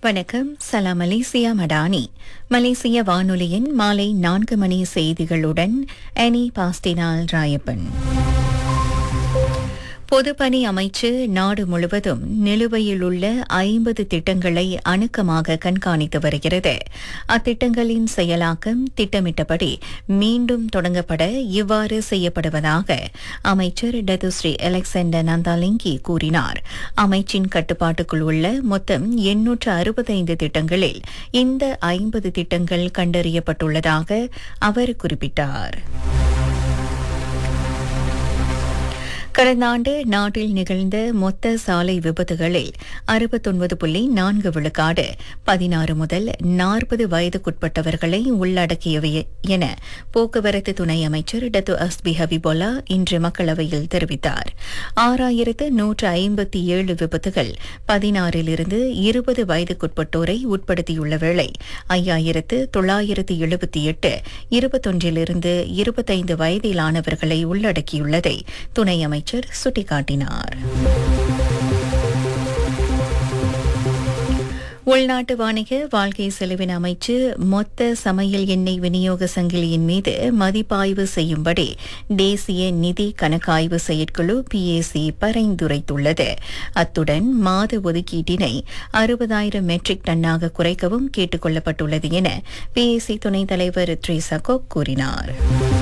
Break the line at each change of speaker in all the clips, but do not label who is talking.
வணக்கம் சலாம் மலேசியா மடானி மலேசிய வானொலியின் மாலை நான்கு மணி செய்திகளுடன் அனி பாஸ்டினால் ராயப்பன் பொதுப்பணி அமைச்சு நாடு முழுவதும் நிலுவையில் உள்ள ஐம்பது திட்டங்களை அணுக்கமாக கண்காணித்து வருகிறது அத்திட்டங்களின் செயலாக்கம் திட்டமிட்டபடி மீண்டும் தொடங்கப்பட இவ்வாறு செய்யப்படுவதாக அமைச்சர் டதுஸ்ரீ அலெக்சாண்டர் நந்தாலிங்கி கூறினார் அமைச்சின் கட்டுப்பாட்டுக்குள் உள்ள மொத்தம் எண்ணூற்று அறுபத்தைந்து திட்டங்களில் இந்த ஐம்பது திட்டங்கள் கண்டறியப்பட்டுள்ளதாக அவர் குறிப்பிட்டார் கடந்த ஆண்டு நாட்டில் நிகழ்ந்த மொத்த சாலை விபத்துகளில் அறுபத்தொன்பது புள்ளி நான்கு விழுக்காடு பதினாறு முதல் நாற்பது வயதுக்குட்பட்டவர்களை உள்ளடக்கியவை என போக்குவரத்து துணை அமைச்சர் டத்து அஸ்பி ஹபிபோலா இன்று மக்களவையில் தெரிவித்தார் ஆறாயிரத்து நூற்று ஐம்பத்தி ஏழு விபத்துகள் பதினாறிலிருந்து இருபது வயதுக்குட்பட்டோரை உட்படுத்தியுள்ள வேளை ஐயாயிரத்து தொள்ளாயிரத்து எழுபத்தி எட்டு இருபத்தொன்றிலிருந்து இருபத்தைந்து வயதிலானவர்களை உள்ளடக்கியுள்ளதை துணை அமைச்சர் சுட்டிக்காட்டினார் உள்நாட்டு வாணிக வாழ்க்கை செலவின அமைச்சு மொத்த சமையல் எண்ணெய் விநியோக சங்கிலியின் மீது மதிப்பாய்வு செய்யும்படி தேசிய நிதி கணக்காய்வு செயற்குழு பிஏசி பரிந்துரைத்துள்ளது அத்துடன் மாத ஒதுக்கீட்டினை அறுபதாயிரம் மெட்ரிக் டன்னாக குறைக்கவும் கேட்டுக் கொள்ளப்பட்டுள்ளது என பிஏசி துணைத் தலைவர் த்ரேசா கோக் கூறினார்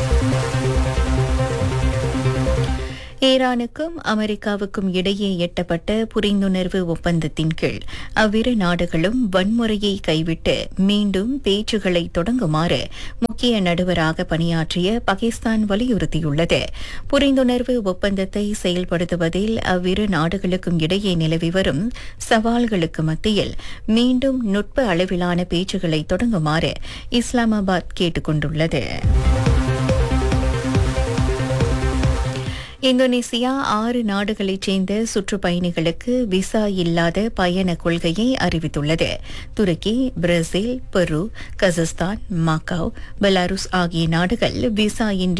ஈரானுக்கும் அமெரிக்காவுக்கும் இடையே எட்டப்பட்ட புரிந்துணர்வு ஒப்பந்தத்தின் கீழ் அவ்விரு நாடுகளும் வன்முறையை கைவிட்டு மீண்டும் பேச்சுகளை தொடங்குமாறு முக்கிய நடுவராக பணியாற்றிய பாகிஸ்தான் வலியுறுத்தியுள்ளது புரிந்துணர்வு ஒப்பந்தத்தை செயல்படுத்துவதில் அவ்விரு நாடுகளுக்கும் இடையே நிலவி வரும் சவால்களுக்கு மத்தியில் மீண்டும் நுட்ப அளவிலான பேச்சுகளை தொடங்குமாறு இஸ்லாமாபாத் கேட்டுக் கொண்டுள்ளது இந்தோனேசியா ஆறு நாடுகளைச் சேர்ந்த சுற்றுப்பயணிகளுக்கு விசா இல்லாத பயண கொள்கையை அறிவித்துள்ளது துருக்கி பிரேசில் பெரு கசஸ்தான் மக்காவ் பெலாருஸ் ஆகிய நாடுகள் விசா இன்றி